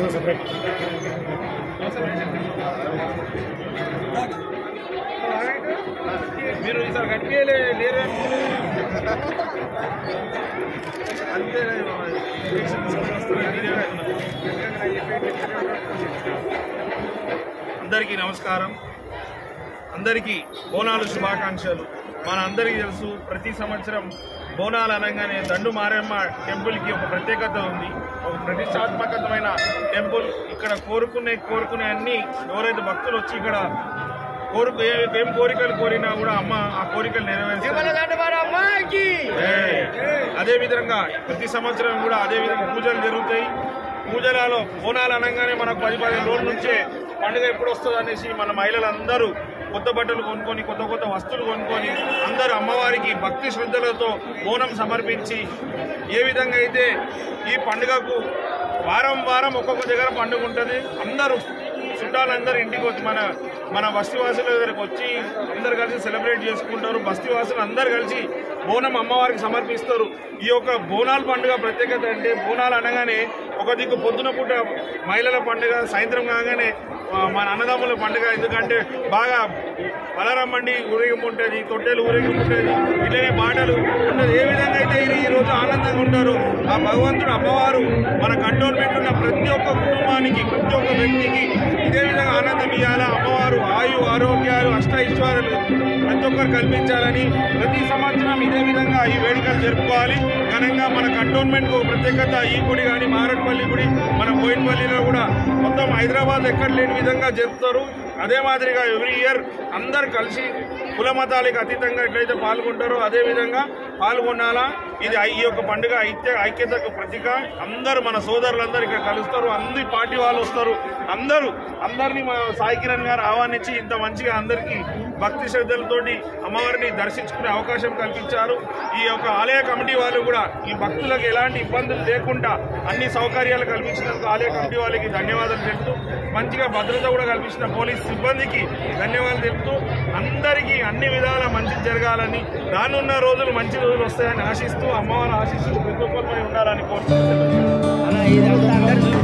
Separate మీరు ఈసారి కనిపించలే లేరే అంతే అందరికీ నమస్కారం అందరికీ బోనాలు శుభాకాంక్షలు మన అందరికీ తెలుసు ప్రతి సంవత్సరం బోనాలు అనగానే దండు మారమ్మ టెంపుల్కి ఒక ప్రత్యేకత ఉంది ఒక ప్రతిష్టాత్మకమైన టెంపుల్ ఇక్కడ కోరుకునే కోరుకునే అన్ని ఎవరైతే భక్తులు వచ్చి ఇక్కడ కోరుకు ఏ- ఏం కోరికలు కోరినా కూడా అమ్మ ఆ కోరికలు నెరవేరుస్తారు ఏయ్. అదే విధంగా ప్రతి సంవత్సరం కూడా అదే విధంగా పూజలు జరుగుతాయి పూజలలో బోనాలు అనగానే మనకు పది పదిహేను రోజుల నుంచే పండుగ ఎప్పుడు వస్తుంది అనేసి మన మహిళలందరూ కొత్త బట్టలు కొనుక్కొని కొత్త కొత్త వస్తువులు కొనుక్కొని అందరూ అమ్మవారికి భక్తి శ్రద్ధలతో బోనం సమర్పించి ఏ విధంగా అయితే ఈ పండుగకు వారం వారం ఒక్కొక్క దగ్గర పండుగ ఉంటుంది అందరూ చుట్టాలందరూ ఇంటికి వచ్చి మన మన బస్తీవాసుల దగ్గరకు వచ్చి అందరు కలిసి సెలబ్రేట్ చేసుకుంటారు బస్తీవాసులు అందరు కలిసి బోనం అమ్మవారికి సమర్పిస్తారు ఈ యొక్క బోనాల పండుగ ప్రత్యేకత అంటే బోనాలు అనగానే ఒక దిక్కు పొద్దున పూట మహిళల పండుగ సాయంత్రం కాగానే ఆ, మన అన్నదమ్ముల పండుగ ఎందుకంటే బాగా పలరమ్మండి ఊరేగింపు ఉంటుంది తొట్టెలు ఊరేగింపు ఉంటుంది ఇట్లనే పాటలు ఉంటుంది ఏ విధంగా అయితే ఈ- ఈ రోజు ఆనందంగా ఉంటారు ఆ భగవంతుడు అమ్మవారు మన కంటోన్మెంట్ ఉన్న ప్రతి ఒక్క కుటుంబానికి ప్రతి ఒక్క వ్యక్తికి ఇదే విధంగా ఆనందం ఇవ్వాలా అమ్మవారు ఆయు ఆరోగ్యాలు అష్టైశ్వర్యాలు ప్రతి ఒక్కరు కల్పించాలని ప్రతి సంవత్సరం ఇదే విధంగా ఈ వేడుకలు జరుపుకోవాలి ఘనంగా మన కంటోన్మెంట్ ఒక ప్రత్యేకత ఈ గుడి కానీ మారట్పల్లి గుడి మన బోయిన్పల్లిలో కూడా మొత్తం హైదరాబాద్ ఎక్కడ లేని విధంగా జరుపుతారు అదే మాదిరిగా ఎవ్రీ ఇయర్ అందరు కలిసి కుల మతాలకు అతీతంగా ఎట్లయితే పాల్గొంటారో అదే విధంగా పాల్గొనాలా ఇది ఐ- ఈ యొక్క పండుగ ఐక్య ఐక్యతకు ప్రతీక అందరూ మన సోదరులందరూ ఇక్కడ కలుస్తారు అన్ని పార్టీ వాళ్ళు వస్తారు అందరూ అందరినీ మా సాయి కిరణ్ గారు ఆహ్వానించి ఇంత మంచిగా అందరికీ భక్తి శ్రద్ధలతోటి అమ్మవారిని దర్శించుకునే అవకాశం కల్పించారు ఈ యొక్క ఆలయ కమిటీ వాళ్ళు కూడా ఈ భక్తులకు ఎలాంటి ఇబ్బందులు లేకుండా అన్ని సౌకర్యాలు కల్పించినందుకు ఆలయ కమిటీ వాళ్ళకి ధన్యవాదాలు తెలుపుతూ మంచిగా భద్రత కూడా కల్పించిన పోలీస్ సిబ్బందికి ధన్యవాదాలు తెలుపుతూ అందరికీ అన్ని విధాల మంచి జరగాలని రానున్న రోజులు మంచి రోజులు వస్తాయని ఆశిస్తూ అమ్మవారి ఆశిస్తూ ప్రతి ఒక్కరిపై ఉండాలని కోరుతున్నాను